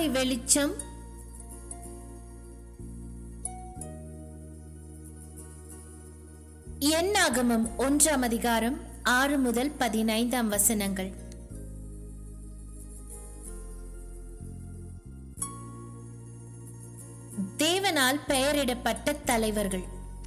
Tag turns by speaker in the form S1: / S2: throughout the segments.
S1: காலை வெளிச்சம் எண்ணாகமம் ஒன்றாம் அதிகாரம் ஆறு முதல் பதினைந்தாம் வசனங்கள் தேவனால் பெயரிடப்பட்ட தலைவர்கள்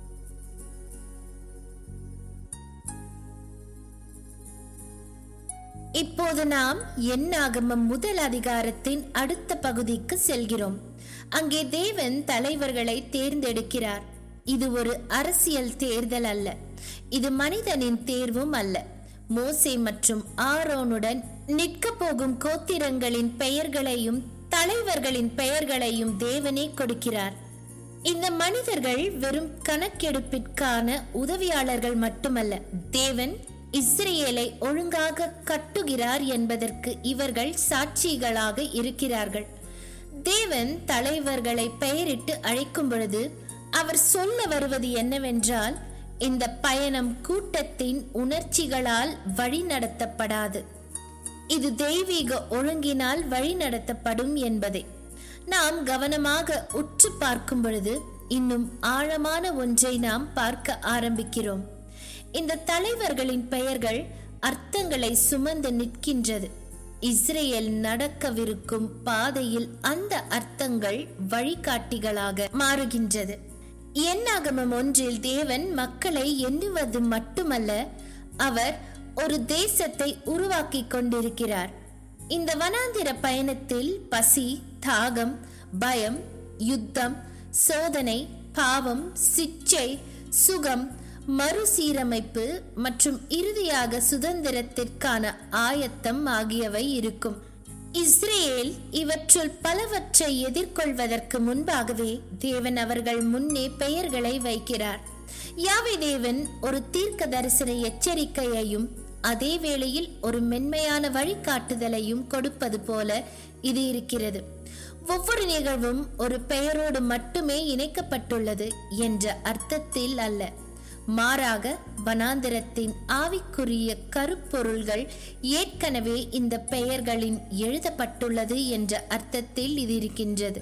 S1: இப்போது நாம் எண்ணாகமம் முதல் அதிகாரத்தின் அடுத்த பகுதிக்கு செல்கிறோம் அங்கே தேவன் தலைவர்களை தேர்ந்தெடுக்கிறார் இது ஒரு அரசியல் தேர்தல் அல்ல இது மனிதனின் தேர்வும் அல்ல மோசே மற்றும் ஆரோனுடன் நிற்க போகும் கோத்திரங்களின் பெயர்களையும் தலைவர்களின் பெயர்களையும் தேவனே கொடுக்கிறார் இந்த மனிதர்கள் வெறும் கணக்கெடுப்பிற்கான உதவியாளர்கள் மட்டுமல்ல தேவன் இஸ்ரேலை ஒழுங்காக கட்டுகிறார் என்பதற்கு இவர்கள் சாட்சிகளாக இருக்கிறார்கள் தேவன் தலைவர்களை பெயரிட்டு அழைக்கும் பொழுது அவர் சொல்ல வருவது என்னவென்றால் இந்த பயணம் கூட்டத்தின் உணர்ச்சிகளால் வழிநடத்தப்படாது இது தெய்வீக ஒழுங்கினால் வழிநடத்தப்படும் என்பதை நாம் கவனமாக உற்று பார்க்கும் பொழுது இன்னும் ஆழமான ஒன்றை நாம் பார்க்க ஆரம்பிக்கிறோம் இந்த தலைவர்களின் பெயர்கள் அர்த்தங்களை சுமந்து நிற்கின்றது இஸ்ரேல் நடக்கவிருக்கும் பாதையில் அந்த அர்த்தங்கள் வழிகாட்டிகளாக மாறுகின்றது எண்ணாகமம் ஒன்றில் தேவன் மக்களை எண்ணுவது மட்டுமல்ல அவர் ஒரு தேசத்தை உருவாக்கி கொண்டிருக்கிறார் இந்த வனாந்திர பயணத்தில் பசி தாகம் பயம் யுத்தம் சோதனை பாவம் சிச்சை சுகம் மறுசீரமைப்பு மற்றும் இறுதியாக சுதந்திரத்திற்கான ஆயத்தம் ஆகியவை இருக்கும் இஸ்ரேல் இவற்றுள் பலவற்றை எதிர்கொள்வதற்கு முன்பாகவே தேவன் அவர்கள் முன்னே பெயர்களை வைக்கிறார் யாவை தேவன் ஒரு தீர்க்க தரிசன எச்சரிக்கையையும் அதே வேளையில் ஒரு மென்மையான வழிகாட்டுதலையும் கொடுப்பது போல இது இருக்கிறது ஒவ்வொரு நிகழ்வும் ஒரு பெயரோடு மட்டுமே இணைக்கப்பட்டுள்ளது என்ற அர்த்தத்தில் அல்ல மாறாக வனாந்திரத்தின் ஆவிக்குரிய கருப்பொருள்கள் ஏற்கனவே இந்த பெயர்களின் எழுதப்பட்டுள்ளது என்ற அர்த்தத்தில் இது இருக்கின்றது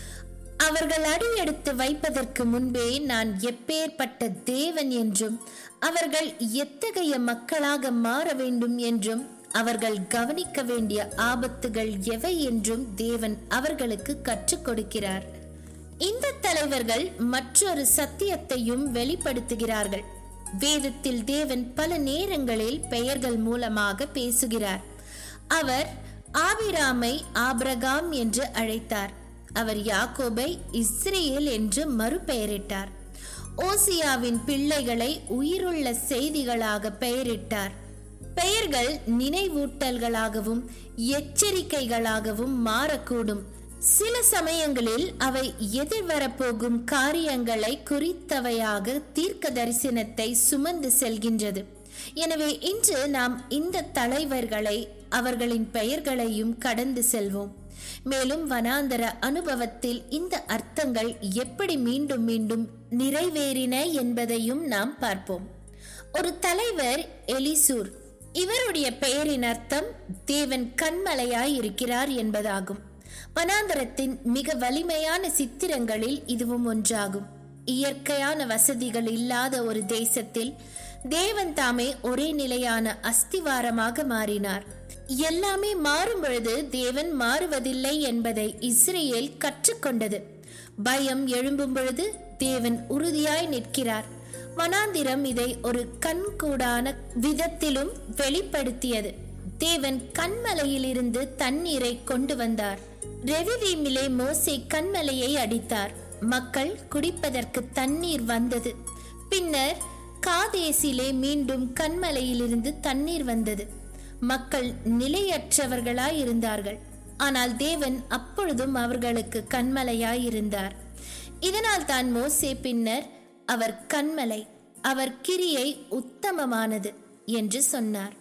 S1: அவர்கள் அடியெடுத்து வைப்பதற்கு முன்பே நான் எப்பேற்பட்ட தேவன் என்றும் அவர்கள் எத்தகைய மக்களாக மாற வேண்டும் என்றும் அவர்கள் கவனிக்க வேண்டிய ஆபத்துகள் எவை என்றும் தேவன் அவர்களுக்கு கற்றுக் கொடுக்கிறார் இந்த தலைவர்கள் மற்றொரு சத்தியத்தையும் வெளிப்படுத்துகிறார்கள் வேதத்தில் தேவன் பல நேரங்களில் பெயர்கள் மூலமாக பேசுகிறார் அவர் ஆபிராமை ஆபிரகாம் என்று அழைத்தார் அவர் யாக்கோபை இஸ்ரேல் என்று மறுபெயரிட்டார் ஓசியாவின் பிள்ளைகளை உயிருள்ள செய்திகளாக பெயரிட்டார் பெயர்கள் நினைவூட்டல்களாகவும் எச்சரிக்கைகளாகவும் மாறக்கூடும் சில சமயங்களில் அவை எதிர்வரப்போகும் காரியங்களை குறித்தவையாக தீர்க்க தரிசனத்தை சுமந்து செல்கின்றது எனவே இன்று நாம் இந்த தலைவர்களை அவர்களின் பெயர்களையும் கடந்து செல்வோம் மேலும் வனாந்தர அனுபவத்தில் இந்த அர்த்தங்கள் எப்படி மீண்டும் மீண்டும் நிறைவேறின என்பதையும் நாம் பார்ப்போம் ஒரு தலைவர் எலிசூர் இவருடைய பெயரின் அர்த்தம் தேவன் கண்மலையாய் இருக்கிறார் என்பதாகும் வனாந்தரத்தின் மிக வலிமையான சித்திரங்களில் இதுவும் ஒன்றாகும் இயற்கையான வசதிகள் இல்லாத ஒரு தேசத்தில் தேவன் தாமே ஒரே நிலையான அஸ்திவாரமாக மாறினார் எல்லாமே மாறும் பொழுது தேவன் மாறுவதில்லை என்பதை இஸ்ரேல் கற்றுக்கொண்டது பயம் எழும்பும் பொழுது தேவன் உறுதியாய் நிற்கிறார் வனாந்திரம் இதை ஒரு கண்கூடான விதத்திலும் வெளிப்படுத்தியது தேவன் கண்மலையிலிருந்து தண்ணீரை கொண்டு வந்தார் ரெவிதீமிலே மோசே கண்மலையை அடித்தார் மக்கள் குடிப்பதற்கு தண்ணீர் வந்தது பின்னர் காதேசிலே மீண்டும் கண்மலையிலிருந்து தண்ணீர் வந்தது மக்கள் நிலையற்றவர்களாய் இருந்தார்கள் ஆனால் தேவன் அப்பொழுதும் அவர்களுக்கு கண்மலையாய் இருந்தார் இதனால் தான் மோசே பின்னர் அவர் கண்மலை அவர் கிரியை உத்தமமானது என்று சொன்னார்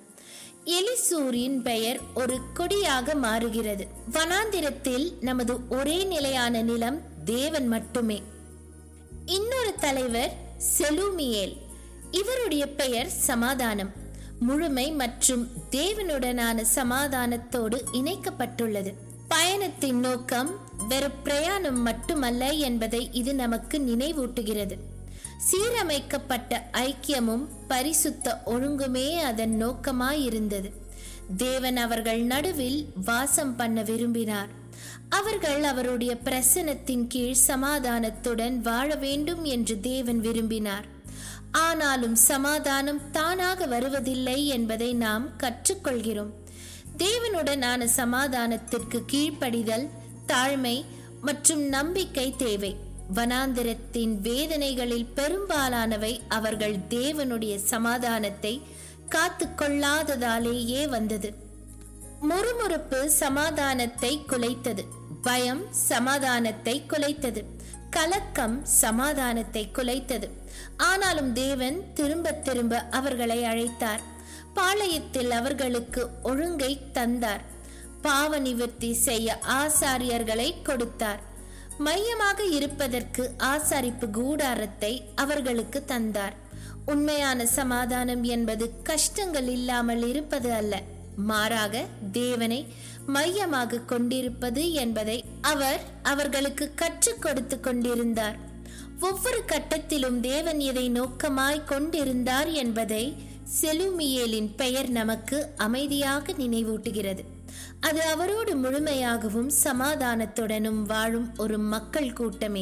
S1: எலிசூரின் பெயர் ஒரு கொடியாக மாறுகிறது வனாந்திரத்தில் நமது ஒரே நிலையான நிலம் தேவன் மட்டுமே இன்னொரு தலைவர் செலூமியேல் இவருடைய பெயர் சமாதானம் முழுமை மற்றும் தேவனுடனான சமாதானத்தோடு இணைக்கப்பட்டுள்ளது பயணத்தின் நோக்கம் வெறும் பிரயாணம் மட்டுமல்ல என்பதை இது நமக்கு நினைவூட்டுகிறது சீரமைக்கப்பட்ட ஐக்கியமும் பரிசுத்த ஒழுங்குமே அதன் நோக்கமாயிருந்தது தேவன் அவர்கள் நடுவில் வாசம் பண்ண விரும்பினார் அவர்கள் அவருடைய பிரசனத்தின் கீழ் சமாதானத்துடன் வாழ வேண்டும் என்று தேவன் விரும்பினார் ஆனாலும் சமாதானம் தானாக வருவதில்லை என்பதை நாம் கற்றுக்கொள்கிறோம் தேவனுடனான சமாதானத்திற்கு கீழ்ப்படிதல் தாழ்மை மற்றும் நம்பிக்கை தேவை வனாந்திரத்தின் வேதனைகளில் பெரும்பாலானவை அவர்கள் தேவனுடைய சமாதானத்தை காத்து கொள்ளாததாலேயே வந்தது முறுமுறுப்பு சமாதானத்தை குலைத்தது பயம் சமாதானத்தை குலைத்தது கலக்கம் சமாதானத்தை குலைத்தது ஆனாலும் தேவன் திரும்ப திரும்ப அவர்களை அழைத்தார் பாளையத்தில் அவர்களுக்கு ஒழுங்கை தந்தார் பாவ நிவர்த்தி செய்ய ஆசாரியர்களை கொடுத்தார் மையமாக இருப்பதற்கு ஆசாரிப்பு கூடாரத்தை அவர்களுக்கு தந்தார் உண்மையான சமாதானம் என்பது கஷ்டங்கள் இல்லாமல் இருப்பது அல்ல மாறாக தேவனை மையமாக கொண்டிருப்பது என்பதை அவர் அவர்களுக்கு கற்றுக் கொடுத்து கொண்டிருந்தார் ஒவ்வொரு கட்டத்திலும் தேவன் எதை நோக்கமாய் கொண்டிருந்தார் என்பதை செலுமியேலின் பெயர் நமக்கு அமைதியாக நினைவூட்டுகிறது அது அவரோடு முழுமையாகவும் சமாதானத்துடனும் வாழும் ஒரு மக்கள் கூட்டமே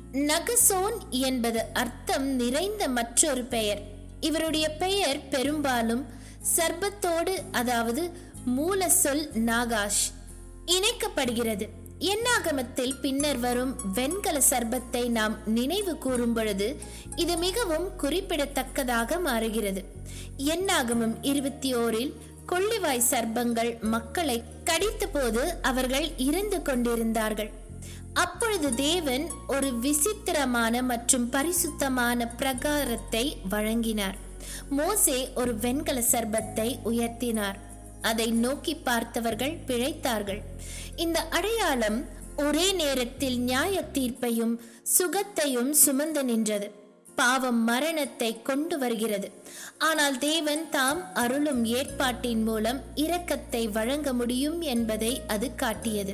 S1: நகசோன் என்பது அர்த்தம் நிறைந்த மற்றொரு பெயர் இவருடைய பெயர் பெரும்பாலும் சர்பத்தோடு அதாவது மூல சொல் நாகாஷ் இணைக்கப்படுகிறது எண்ணாகமத்தில் பின்னர் வரும் வெண்கல சர்பத்தை நாம் நினைவு கூறும் பொழுது இது மிகவும் குறிப்பிடத்தக்கதாக மாறுகிறது எண்ணாகமம் இருபத்தி ஓரில் கொள்ளிவாய் சர்ப்பங்கள் மக்களை கடித்த போது அவர்கள் இறந்து கொண்டிருந்தார்கள் அப்பொழுது தேவன் ஒரு விசித்திரமான மற்றும் பரிசுத்தமான பிரகாரத்தை வழங்கினார் மோசே ஒரு வெண்கல சர்பத்தை உயர்த்தினார் அதை நோக்கி பார்த்தவர்கள் பிழைத்தார்கள் இந்த அடையாளம் ஒரே நேரத்தில் நியாய தீர்ப்பையும் சுகத்தையும் சுமந்து நின்றது பாவம் மரணத்தை கொண்டு வருகிறது ஆனால் தேவன் தாம் அருளும் ஏற்பாட்டின் மூலம் இரக்கத்தை வழங்க முடியும் என்பதை அது காட்டியது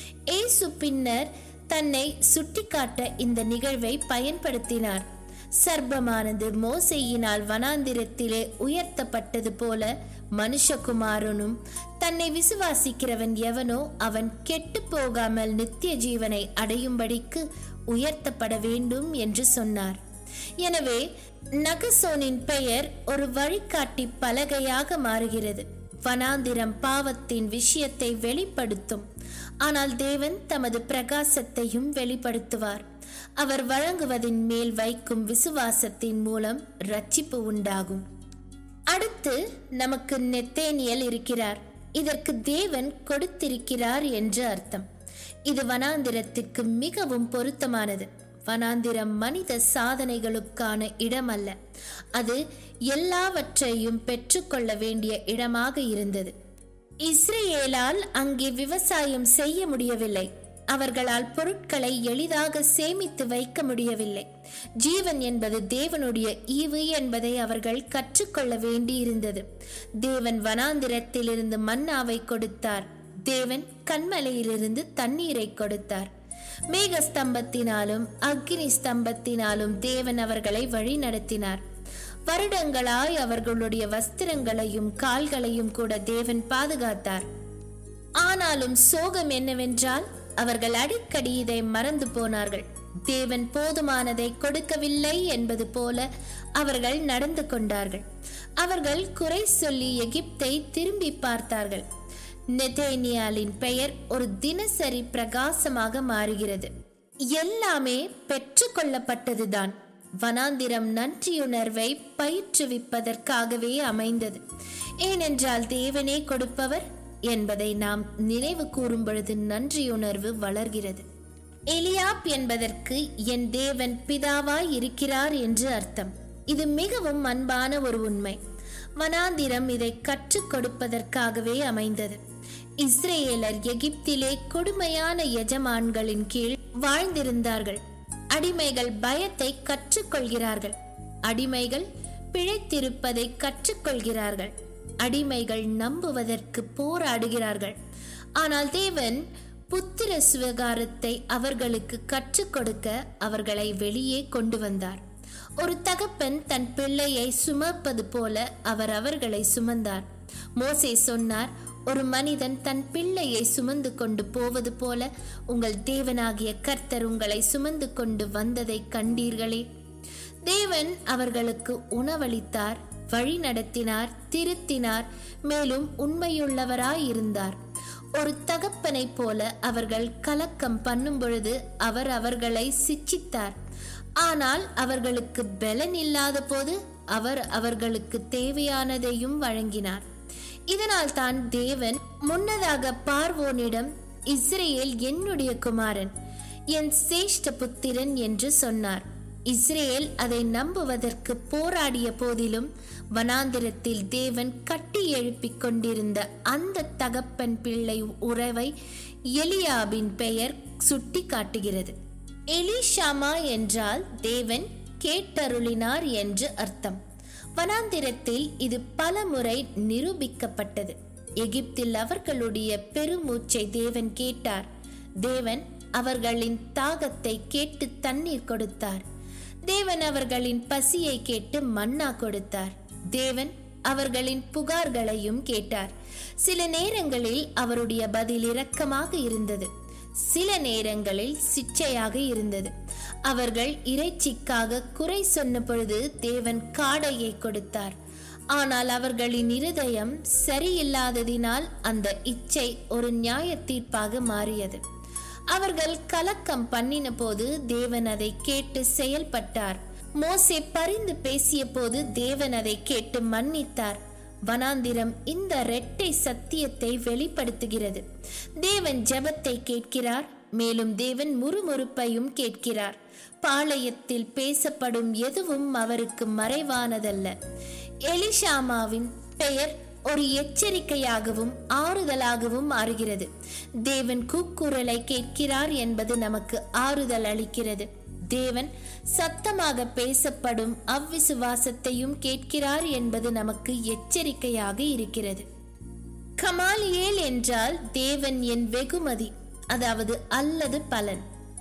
S1: ஏசு பின்னர் தன்னை சுட்டிக்காட்ட இந்த நிகழ்வை பயன்படுத்தினார் சர்ப்பமானது மோசையினால் வனாந்திரத்திலே உயர்த்தப்பட்டது போல மனுஷகுமாரனும் தன்னை விசுவாசிக்கிறவன் எவனோ அவன் கெட்டு போகாமல் நித்திய ஜீவனை அடையும்படிக்கு உயர்த்தப்பட வேண்டும் என்று சொன்னார் எனவே நகசோனின் பெயர் ஒரு வழிகாட்டி பலகையாக மாறுகிறது வனாந்திரம் பாவத்தின் விஷயத்தை வெளிப்படுத்தும் ஆனால் தேவன் தமது பிரகாசத்தையும் வெளிப்படுத்துவார் அவர் வழங்குவதின் மேல் வைக்கும் விசுவாசத்தின் மூலம் ரட்சிப்பு உண்டாகும் அடுத்து நமக்கு நெத்தேனியல் இருக்கிறார் இதற்கு தேவன் கொடுத்திருக்கிறார் என்று அர்த்தம் இது வனாந்திரத்திற்கு மிகவும் பொருத்தமானது வனாந்திரம் மனித சாதனைகளுக்கான இடம் அல்ல அது எல்லாவற்றையும் பெற்றுக்கொள்ள வேண்டிய இடமாக இருந்தது இஸ்ரேலால் அங்கே விவசாயம் செய்ய முடியவில்லை அவர்களால் பொருட்களை எளிதாக சேமித்து வைக்க முடியவில்லை ஜீவன் என்பது தேவனுடைய ஈவு என்பதை அவர்கள் கற்றுக்கொள்ள வேண்டியிருந்தது தேவன் வனாந்திரத்திலிருந்து மன்னாவை கொடுத்தார் தேவன் கண்மலையிலிருந்து தண்ணீரை கொடுத்தார் மேக ஸ்தம்பத்தினாலும் அக்னி ஸ்தம்பத்தினாலும் தேவன் அவர்களை வழி நடத்தினார் வருடங்களாய் அவர்களுடைய வஸ்திரங்களையும் கால்களையும் கூட தேவன் பாதுகாத்தார் ஆனாலும் சோகம் என்னவென்றால் அவர்கள் அடிக்கடி இதை மறந்து போனார்கள் தேவன் போதுமானதை கொடுக்கவில்லை என்பது போல அவர்கள் நடந்து கொண்டார்கள் அவர்கள் குறை சொல்லி எகிப்தை திரும்பி பார்த்தார்கள் நெதேனியாலின் பெயர் ஒரு தினசரி பிரகாசமாக மாறுகிறது எல்லாமே பெற்றுக்கொள்ளப்பட்டதுதான் வனாந்திரம் நன்றியுணர்வை பயிற்றுவிப்பதற்காகவே அமைந்தது ஏனென்றால் தேவனே கொடுப்பவர் என்பதை நாம் நினைவு கூறும் பொழுது நன்றியுணர்வு வளர்கிறது எலியாப் என்பதற்கு என் தேவன் பிதாவாய் இருக்கிறார் என்று அர்த்தம் இது மிகவும் அன்பான ஒரு உண்மை வனாந்திரம் இதை கற்றுக் கொடுப்பதற்காகவே அமைந்தது இஸ்ரேலர் எகிப்திலே கொடுமையான எஜமான்களின் கீழ் வாழ்ந்திருந்தார்கள் அடிமைகள் பயத்தை கற்றுக்கொள்கிறார்கள் அடிமைகள் பிழைத்திருப்பதை கற்றுக்கொள்கிறார்கள் அடிமைகள் நம்புவதற்கு போராடுகிறார்கள் ஆனால் தேவன் புத்திர சுவகாரத்தை அவர்களுக்கு கற்றுக் கொடுக்க அவர்களை வெளியே கொண்டு வந்தார் ஒரு தகப்பன் தன் பிள்ளையை சுமப்பது போல அவர் அவர்களை சுமந்தார் மோசே சொன்னார் ஒரு மனிதன் தன் பிள்ளையை சுமந்து கொண்டு போவது போல உங்கள் தேவனாகிய கர்த்தர் உங்களை சுமந்து கொண்டு வந்ததை கண்டீர்களே தேவன் அவர்களுக்கு உணவளித்தார் வழி நடத்தினார் திருத்தினார் மேலும் உண்மையுள்ளவராயிருந்தார் ஒரு தகப்பனைப் போல அவர்கள் கலக்கம் பண்ணும் பொழுது அவர் அவர்களை சிச்சித்தார் ஆனால் அவர்களுக்கு பலன் இல்லாத போது அவர் அவர்களுக்கு தேவையானதையும் வழங்கினார் இதனால் தான் தேவன் முன்னதாக பார்வோனிடம் இஸ்ரேல் என்னுடைய குமாரன் என் சேஷ்ட புத்திரன் என்று சொன்னார் இஸ்ரேல் அதை நம்புவதற்கு போராடிய போதிலும் வனாந்திரத்தில் தேவன் கட்டி எழுப்பிக் கொண்டிருந்த அந்த தகப்பன் பிள்ளை உறவை எலியாபின் பெயர் சுட்டி காட்டுகிறது எலிஷாமா என்றால் தேவன் கேட்டருளினார் என்று அர்த்தம் வனாந்திரத்தில் இது பல முறை நிரூபிக்கப்பட்டது எகிப்தில் அவர்களுடைய பெருமூச்சை தேவன் கேட்டார் தேவன் அவர்களின் தாகத்தை கேட்டு தண்ணீர் கொடுத்தார் தேவன் அவர்களின் பசியை கேட்டு மன்னா கொடுத்தார் தேவன் அவர்களின் புகார்களையும் கேட்டார் சில நேரங்களில் அவருடைய பதில் இரக்கமாக இருந்தது சில நேரங்களில் சிச்சையாக இருந்தது அவர்கள் இறைச்சிக்காக குறை சொன்ன பொழுது தேவன் காடையை கொடுத்தார் ஆனால் அவர்களின் இருதயம் சரியில்லாததினால் அந்த இச்சை ஒரு நியாய தீர்ப்பாக மாறியது அவர்கள் கலக்கம் பண்ணின போது தேவன் அதை கேட்டு செயல்பட்டார் மோசே பரிந்து பேசிய போது தேவன் அதை கேட்டு மன்னித்தார் வனாந்திரம் இந்த இரட்டை சத்தியத்தை வெளிப்படுத்துகிறது தேவன் ஜெபத்தை கேட்கிறார் மேலும் தேவன் முறுமுறுப்பையும் கேட்கிறார் பாளையத்தில் பேசப்படும் எதுவும் அவருக்கு மறைவானதல்ல எலிஷாமாவின் பெயர் ஒரு எச்சரிக்கையாகவும் ஆறுதலாகவும் மாறுகிறது தேவன் கூக்குரலை கேட்கிறார் என்பது நமக்கு ஆறுதல் அளிக்கிறது தேவன் சத்தமாக பேசப்படும் அவ்விசுவாசத்தையும் கேட்கிறார் என்பது நமக்கு எச்சரிக்கையாக இருக்கிறது கமாலியேல் என்றால் தேவன் என் வெகுமதி அதாவது அல்லது பலன்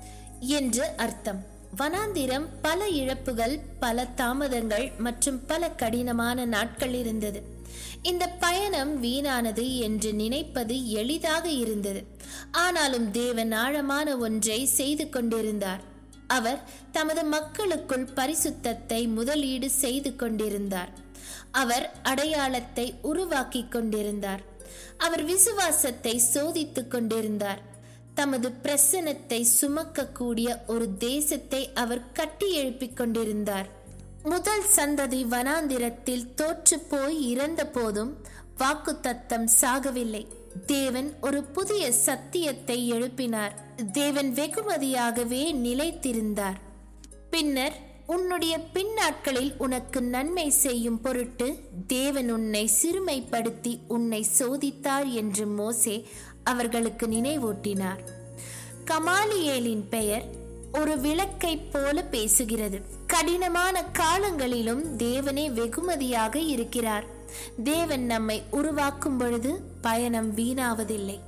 S1: என்று அர்த்தம் வனாந்திரம் பல இழப்புகள் பல தாமதங்கள் மற்றும் பல கடினமான நாட்கள் இருந்தது இந்த பயணம் வீணானது என்று நினைப்பது எளிதாக இருந்தது ஆனாலும் தேவன் ஆழமான ஒன்றை செய்து கொண்டிருந்தார் அவர் தமது மக்களுக்குள் பரிசுத்தத்தை முதலீடு செய்து கொண்டிருந்தார் அவர் அடையாளத்தை உருவாக்கி கொண்டிருந்தார் அவர் விசுவாசத்தை சோதித்துக் கொண்டிருந்தார் தமது பிரசனத்தை சுமக்கக்கூடிய ஒரு தேசத்தை அவர் கட்டி எழுப்பிக் கொண்டிருந்தார் முதல் சந்ததி வனாந்திரத்தில் தோற்று போய் இறந்த போதும் வாக்குத்தத்தம் சாகவில்லை தேவன் ஒரு புதிய சத்தியத்தை எழுப்பினார் தேவன் வெகுமதியாகவே நிலைத்திருந்தார் பின்னர் உன்னுடைய பின்னாட்களில் உனக்கு நன்மை செய்யும் பொருட்டு தேவன் உன்னை சிறுமைப்படுத்தி உன்னை சோதித்தார் என்று மோசே அவர்களுக்கு நினைவூட்டினார் கமாலியேலின் பெயர் ஒரு விளக்கை போல பேசுகிறது கடினமான காலங்களிலும் தேவனே வெகுமதியாக இருக்கிறார் தேவன் நம்மை உருவாக்கும் பொழுது பயணம் வீணாவதில்லை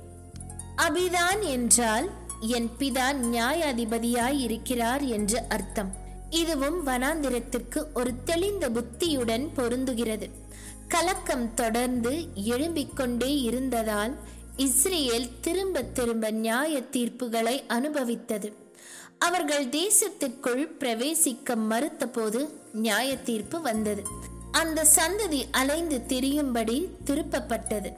S1: அபிதான் என்றால் என் பிதா நியாயாதிபதியாய் இருக்கிறார் என்று அர்த்தம் இதுவும் வனாந்திரத்திற்கு ஒரு தெளிந்த புத்தியுடன் பொருந்துகிறது கலக்கம் தொடர்ந்து எழும்பிக் கொண்டே இருந்ததால் இஸ்ரேல் திரும்ப திரும்ப நியாய தீர்ப்புகளை அனுபவித்தது அவர்கள் தேசத்திற்குள் பிரவேசிக்க மறுத்தபோது நியாய தீர்ப்பு வந்தது அந்த சந்ததி அலைந்து திரியும்படி திருப்பப்பட்டது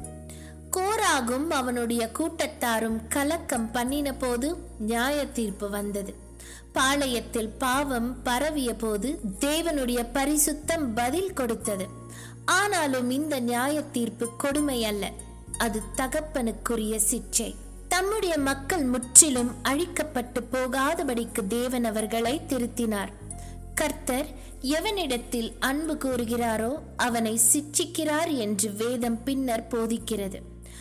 S1: கோராகும் அவனுடைய கூட்டத்தாரும் கலக்கம் பண்ணின போது நியாய தீர்ப்பு வந்தது பாளையத்தில் பாவம் பரவிய போது தேவனுடைய பரிசுத்தம் பதில் கொடுத்தது ஆனாலும் இந்த நியாய தீர்ப்பு கொடுமை அல்ல அது தகப்பனுக்குரிய சிற்றை தம்முடைய மக்கள் முற்றிலும் அழிக்கப்பட்டு போகாதபடிக்கு தேவன் அவர்களை திருத்தினார் கர்த்தர் எவனிடத்தில் அன்பு கூறுகிறாரோ அவனை சிட்சிக்கிறார் என்று வேதம் பின்னர் போதிக்கிறது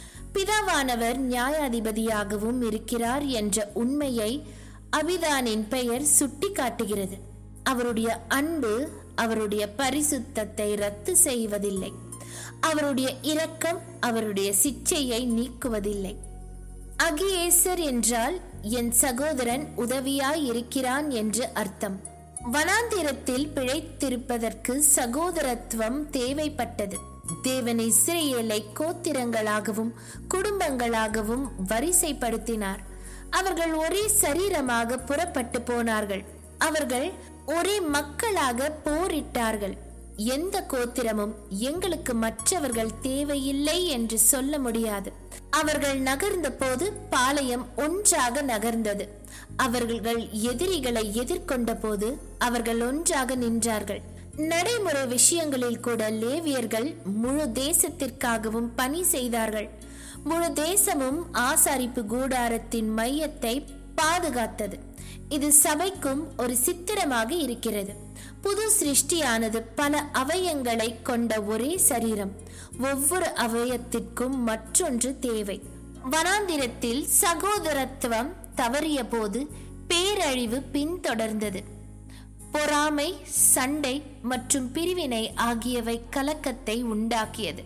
S1: பிதாவானவர் நியாயாதிபதியாகவும் இருக்கிறார் என்ற உண்மையை அபிதானின் பெயர் சுட்டி காட்டுகிறது அவருடைய அன்பு அவருடைய பரிசுத்தத்தை ரத்து செய்வதில்லை அவருடைய இரக்கம் அவருடைய சிச்சையை நீக்குவதில்லை அகியேசர் என்றால் என் சகோதரன் உதவியாய் இருக்கிறான் என்று அர்த்தம் வனாந்திரத்தில் பிழைத்திருப்பதற்கு சகோதரத்துவம் தேவைப்பட்டது தேவன் இஸ்ரேலை கோத்திரங்களாகவும் குடும்பங்களாகவும் வரிசைப்படுத்தினார் அவர்கள் ஒரே சரீரமாக புறப்பட்டு போனார்கள் அவர்கள் ஒரே மக்களாக போரிட்டார்கள் எந்த கோத்திரமும் எங்களுக்கு மற்றவர்கள் தேவையில்லை என்று சொல்ல முடியாது அவர்கள் நகர்ந்த போது பாளையம் ஒன்றாக நகர்ந்தது அவர்கள் எதிரிகளை எதிர்கொண்ட போது அவர்கள் ஒன்றாக நின்றார்கள் நடைமுறை விஷயங்களில் கூட லேவியர்கள் முழு தேசத்திற்காகவும் பணி செய்தார்கள் முழு தேசமும் ஆசாரிப்பு கூடாரத்தின் மையத்தை பாதுகாத்தது இது சபைக்கும் ஒரு சித்திரமாக இருக்கிறது புது சிருஷ்டியானது பல அவயங்களை கொண்ட ஒரே சரீரம் ஒவ்வொரு அவயத்திற்கும் மற்றொன்று தேவை வனாந்திரத்தில் சகோதரத்துவம் தவறிய போது பேரழிவு பின்தொடர்ந்தது பொறாமை சண்டை மற்றும் பிரிவினை ஆகியவை கலக்கத்தை உண்டாக்கியது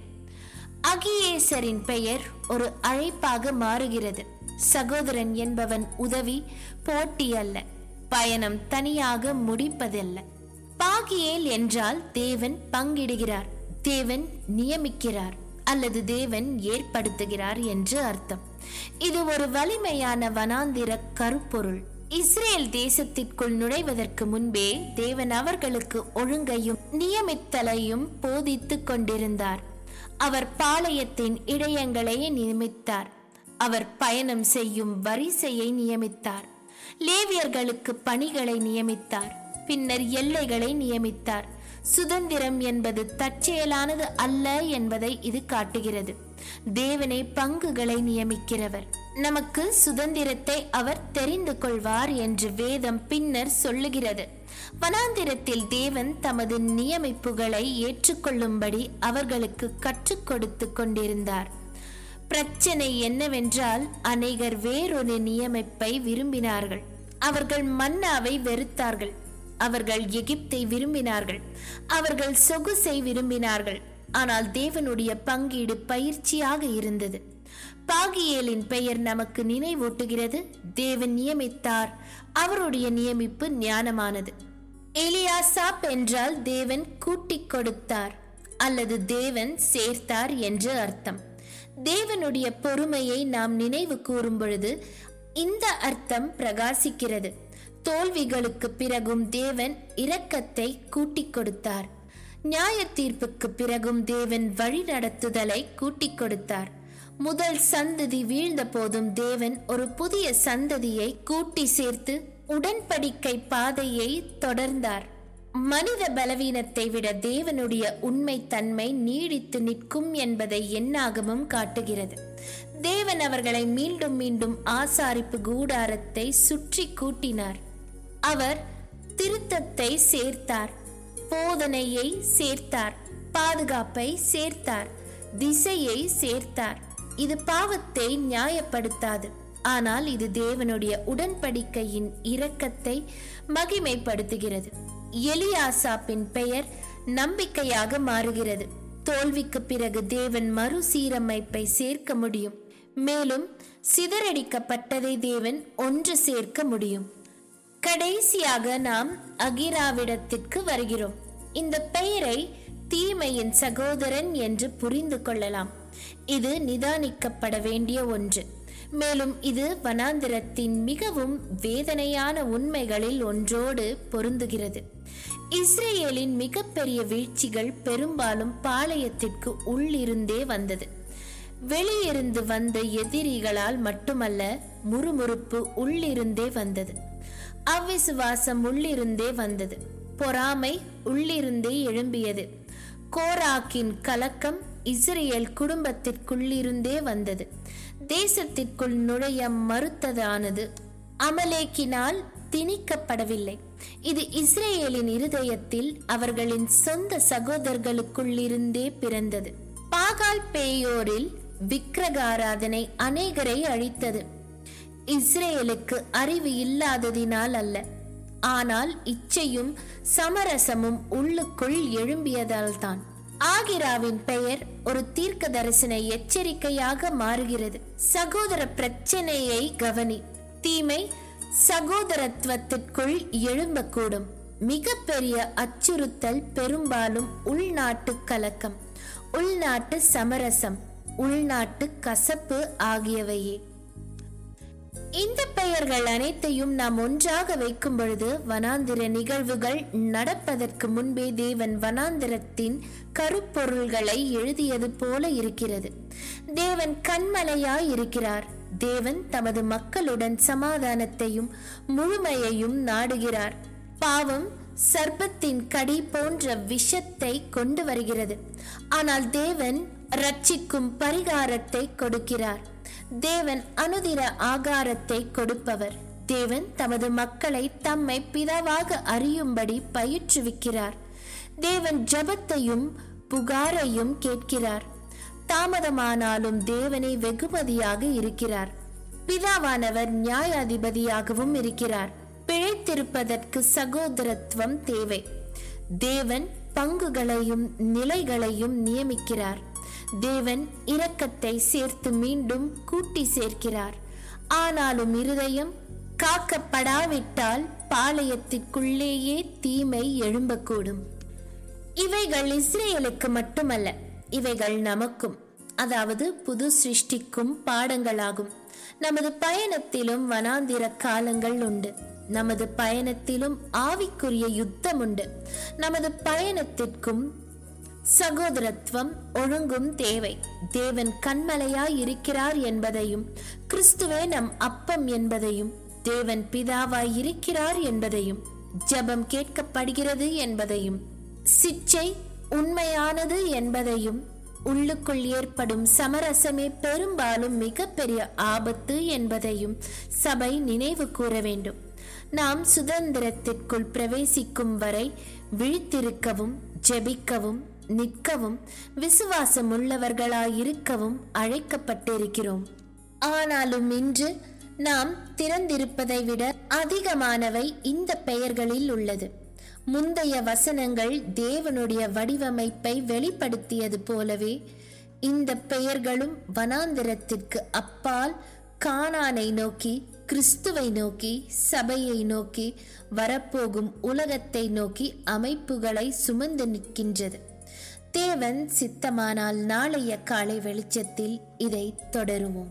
S1: அகியேசரின் பெயர் ஒரு அழைப்பாக மாறுகிறது சகோதரன் என்பவன் உதவி போட்டி அல்ல பயணம் தனியாக முடிப்பதல்ல பாகியேல் என்றால் தேவன் பங்கிடுகிறார் தேவன் நியமிக்கிறார் அல்லது தேவன் ஏற்படுத்துகிறார் என்று அர்த்தம் இது ஒரு வலிமையான வனாந்திர கருப்பொருள் இஸ்ரேல் தேசத்திற்குள் நுழைவதற்கு முன்பே தேவன் அவர்களுக்கு ஒழுங்கையும் நியமித்தலையும் போதித்துக் கொண்டிருந்தார் அவர் பாளையத்தின் இடையங்களை நியமித்தார் அவர் பயணம் செய்யும் வரிசையை நியமித்தார் லேவியர்களுக்கு பணிகளை நியமித்தார் பின்னர் எல்லைகளை நியமித்தார் சுதந்திரம் என்பது தற்செயலானது அல்ல என்பதை இது காட்டுகிறது தேவனே பங்குகளை நியமிக்கிறவர் நமக்கு சுதந்திரத்தை அவர் தெரிந்து கொள்வார் என்று வேதம் பின்னர் சொல்லுகிறது வனாந்திரத்தில் தேவன் தமது நியமிப்புகளை ஏற்றுக்கொள்ளும்படி அவர்களுக்கு கற்றுக் கொடுத்து கொண்டிருந்தார் பிரச்சனை என்னவென்றால் அநேகர் வேறொரு நியமிப்பை விரும்பினார்கள் அவர்கள் மன்னாவை வெறுத்தார்கள் அவர்கள் எகிப்தை விரும்பினார்கள் அவர்கள் சொகுசை விரும்பினார்கள் ஆனால் தேவனுடைய பங்கீடு பயிற்சியாக இருந்தது பாகியேலின் பெயர் நமக்கு நினைவூட்டுகிறது தேவன் நியமித்தார் அவருடைய நியமிப்பு ஞானமானது எலியாசாப் என்றால் தேவன் கூட்டிக் கொடுத்தார் அல்லது தேவன் சேர்த்தார் என்று அர்த்தம் தேவனுடைய பொறுமையை நாம் நினைவு கூறும் பொழுது இந்த அர்த்தம் பிரகாசிக்கிறது தோல்விகளுக்கு பிறகும் தேவன் இரக்கத்தை கூட்டிக் கொடுத்தார் நியாய தீர்ப்புக்கு பிறகும் தேவன் வழி நடத்துதலை கூட்டிக் கொடுத்தார் முதல் சந்ததி வீழ்ந்த போதும் தேவன் ஒரு புதிய சந்ததியை கூட்டி சேர்த்து உடன்படிக்கை பாதையை தொடர்ந்தார் மனித பலவீனத்தை விட தேவனுடைய உண்மை தன்மை நீடித்து நிற்கும் என்பதை எண்ணாகமும் காட்டுகிறது தேவன் அவர்களை மீண்டும் மீண்டும் ஆசாரிப்பு கூடாரத்தை சுற்றி கூட்டினார் அவர் திருத்தத்தை சேர்த்தார் போதனையை சேர்த்தார் பாதுகாப்பை சேர்த்தார் திசையை சேர்த்தார் இது பாவத்தை நியாயப்படுத்தாது ஆனால் இது தேவனுடைய உடன்படிக்கையின் இரக்கத்தை மகிமைப்படுத்துகிறது எலியாசாப்பின் பெயர் நம்பிக்கையாக மாறுகிறது தோல்விக்கு பிறகு தேவன் மறுசீரமைப்பை சேர்க்க முடியும் மேலும் சிதறடிக்கப்பட்டதை தேவன் ஒன்று சேர்க்க முடியும் கடைசியாக நாம் அகிராவிடத்திற்கு வருகிறோம் இந்த பெயரை தீமையின் சகோதரன் என்று புரிந்து கொள்ளலாம் இது நிதானிக்கப்பட வேண்டிய ஒன்று மேலும் இது வனாந்திரத்தின் மிகவும் வேதனையான உண்மைகளில் ஒன்றோடு பொருந்துகிறது இஸ்ரேலின் மிகப்பெரிய வீழ்ச்சிகள் பெரும்பாலும் பாளையத்திற்கு உள்ளிருந்தே வந்தது வெளியிருந்து வந்த எதிரிகளால் மட்டுமல்ல முறுமுறுப்பு உள்ளிருந்தே வந்தது அவ்விசுவாசம் உள்ளிருந்தே வந்தது பொறாமை உள்ளிருந்தே எழும்பியது கோராக்கின் கலக்கம் இஸ்ரேல் குடும்பத்திற்குள்ளிருந்தே வந்தது தேசத்திற்குள் நுழைய மறுத்ததானது அமலேக்கினால் திணிக்கப்படவில்லை இது இஸ்ரேலின் இருதயத்தில் அவர்களின் சொந்த சகோதரர்களுக்குள்ளிருந்தே பிறந்தது பாகால் பேயோரில் விக்கிரகாராதனை அநேகரை அழித்தது இஸ்ரேலுக்கு அறிவு இல்லாததினால் அல்ல ஆனால் இச்சையும் சமரசமும் உள்ளுக்குள் எழும்பியதால்தான் ஆகிராவின் பெயர் ஒரு தீர்க்க தரிசன எச்சரிக்கையாக மாறுகிறது சகோதர பிரச்சனையை கவனி தீமை சகோதரத்துவத்திற்குள் எழும்பக்கூடும் மிகப்பெரிய அச்சுறுத்தல் பெரும்பாலும் உள்நாட்டு கலக்கம் உள்நாட்டு சமரசம் உள்நாட்டு கசப்பு ஆகியவையே இந்த பெயர்கள் அனைத்தையும் நாம் ஒன்றாக வைக்கும் பொழுது வனாந்திர நிகழ்வுகள் நடப்பதற்கு முன்பே தேவன் வனாந்திரத்தின் கருப்பொருள்களை எழுதியது போல இருக்கிறது தேவன் கண்மலையாய் இருக்கிறார் தேவன் தமது மக்களுடன் சமாதானத்தையும் முழுமையையும் நாடுகிறார் பாவம் சர்ப்பத்தின் கடி போன்ற விஷத்தை கொண்டு வருகிறது ஆனால் தேவன் ரட்சிக்கும் பரிகாரத்தை கொடுக்கிறார் தேவன் அனுதின ஆகாரத்தை கொடுப்பவர் தேவன் தமது மக்களை தம்மை பிதாவாக அறியும்படி பயிற்றுவிக்கிறார் தேவன் ஜபத்தையும் புகாரையும் கேட்கிறார் தாமதமானாலும் தேவனை வெகுமதியாக இருக்கிறார் பிதாவானவர் நியாயாதிபதியாகவும் இருக்கிறார் பிழைத்திருப்பதற்கு சகோதரத்துவம் தேவை தேவன் பங்குகளையும் நிலைகளையும் நியமிக்கிறார் தேவன் இரக்கத்தை சேர்த்து மீண்டும் கூட்டி சேர்க்கிறார் ஆனாலும் இருதயம் காக்கப்படாவிட்டால் பாளையத்திற்குள்ளேயே தீமை எழும்பக்கூடும் இவைகள் இஸ்ரேலுக்கு மட்டுமல்ல இவைகள் நமக்கும் அதாவது புது சிருஷ்டிக்கும் பாடங்களாகும் நமது பயணத்திலும் வனாந்திர காலங்கள் உண்டு நமது பயணத்திலும் ஆவிக்குரிய யுத்தம் உண்டு நமது பயணத்திற்கும் சகோதரத்துவம் ஒழுங்கும் தேவை தேவன் கண்மலையாய் இருக்கிறார் என்பதையும் கிறிஸ்துவே நம் அப்பம் என்பதையும் தேவன் பிதாவாய் இருக்கிறார் என்பதையும் ஜெபம் கேட்கப்படுகிறது என்பதையும் சிச்சை உண்மையானது என்பதையும் உள்ளுக்குள் ஏற்படும் சமரசமே பெரும்பாலும் மிகப்பெரிய ஆபத்து என்பதையும் சபை நினைவு கூற வேண்டும் நாம் சுதந்திரத்திற்குள் பிரவேசிக்கும் வரை விழித்திருக்கவும் ஜெபிக்கவும் நிற்கவும் விசுவாசம் உள்ளவர்களாயிருக்கவும் அழைக்கப்பட்டிருக்கிறோம் ஆனாலும் இன்று நாம் திறந்திருப்பதை விட அதிகமானவை இந்த பெயர்களில் உள்ளது முந்தைய வசனங்கள் தேவனுடைய வடிவமைப்பை வெளிப்படுத்தியது போலவே இந்த பெயர்களும் வனாந்திரத்திற்கு அப்பால் கானானை நோக்கி கிறிஸ்துவை நோக்கி சபையை நோக்கி வரப்போகும் உலகத்தை நோக்கி அமைப்புகளை சுமந்து நிற்கின்றது தேவன் சித்தமானால் நாளைய காலை வெளிச்சத்தில் இதை தொடருவோம்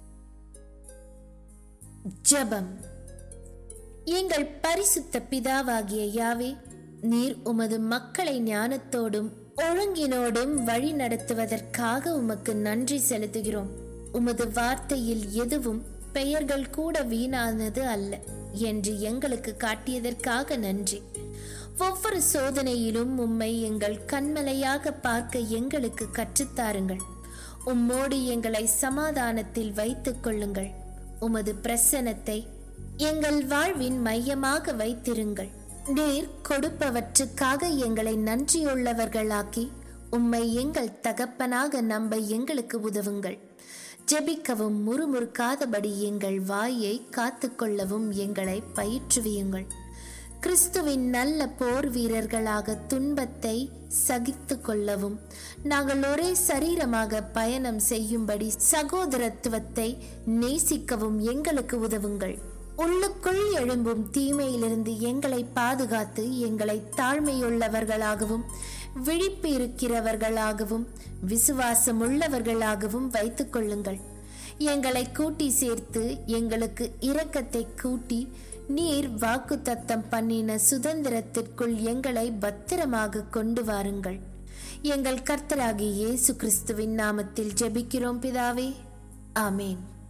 S1: ஜெபம் எங்கள் பரிசுத்த பிதாவாகிய யாவே நீர் உமது மக்களை ஞானத்தோடும் ஒழுங்கினோடும் வழி நடத்துவதற்காக உமக்கு நன்றி செலுத்துகிறோம் உமது வார்த்தையில் எதுவும் பெயர்கள் கூட வீணானது அல்ல என்று எங்களுக்கு காட்டியதற்காக நன்றி ஒவ்வொரு சோதனையிலும் உம்மை எங்கள் கண்மலையாக பார்க்க எங்களுக்கு கற்றுத்தாருங்கள் உம்மோடு எங்களை சமாதானத்தில் வைத்துக் கொள்ளுங்கள் உமது பிரசனத்தை எங்கள் வாழ்வின் மையமாக வைத்திருங்கள் நீர் கொடுப்பவற்றுக்காக எங்களை நன்றியுள்ளவர்களாக்கி உம்மை எங்கள் தகப்பனாக நம்ப எங்களுக்கு உதவுங்கள் ஜெபிக்கவும் முறுமுறுக்காதபடி எங்கள் வாயை காத்துக்கொள்ளவும் எங்களை பயிற்றுவியுங்கள் கிறிஸ்துவின் நல்ல போர் வீரர்களாக துன்பத்தை சகித்து கொள்ளவும் நாங்கள் ஒரே சரீரமாக பயணம் செய்யும்படி சகோதரத்துவத்தை நேசிக்கவும் எங்களுக்கு உதவுங்கள் உள்ளுக்குள் எழும்பும் தீமையிலிருந்து எங்களை பாதுகாத்து எங்களை தாழ்மையுள்ளவர்களாகவும் விழிப்பு இருக்கிறவர்களாகவும் விசுவாசம் உள்ளவர்களாகவும் வைத்துக் கொள்ளுங்கள் எங்களை கூட்டி சேர்த்து எங்களுக்கு இரக்கத்தை கூட்டி நீர் வாக்கு தத்தம் பண்ணின சுதந்திரத்திற்குள் எங்களை பத்திரமாக கொண்டு வாருங்கள் எங்கள் கர்த்தராகிய இயேசு கிறிஸ்துவின் நாமத்தில் ஜெபிக்கிறோம் பிதாவே ஆமேன்